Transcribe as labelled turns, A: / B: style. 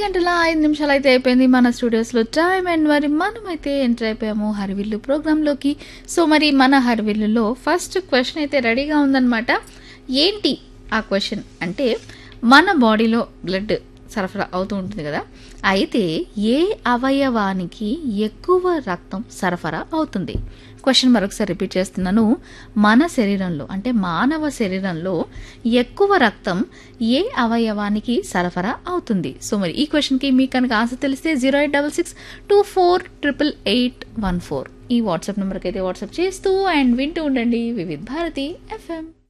A: గంటల ఐదు నిమిషాలు అయితే అయిపోయింది మన స్టూడియోస్లో టైం అండ్ మరి మనమైతే ఎంటర్ అయిపోయాము హరివిల్లు ప్రోగ్రాంలోకి సో మరి మన హరివిల్లులో ఫస్ట్ క్వశ్చన్ అయితే రెడీగా ఉందన్నమాట ఏంటి ఆ క్వశ్చన్ అంటే మన బాడీలో బ్లడ్ సరఫరా అవుతూ ఉంటుంది కదా అయితే ఏ అవయవానికి ఎక్కువ రక్తం సరఫరా అవుతుంది క్వశ్చన్ మరొకసారి రిపీట్ చేస్తున్నాను మన శరీరంలో అంటే మానవ శరీరంలో ఎక్కువ రక్తం ఏ అవయవానికి సరఫరా అవుతుంది సో మరి ఈ క్వశ్చన్కి మీకు కనుక ఆన్సర్ తెలిస్తే zero eight double six two four triple eight one four ఈ వాట్సాప్ నెంబర్కి అయితే వాట్సాప్ చేస్తూ అండ్ వింటూ ఉండండి వివిధ్ భారతి ఎఫ్ఎం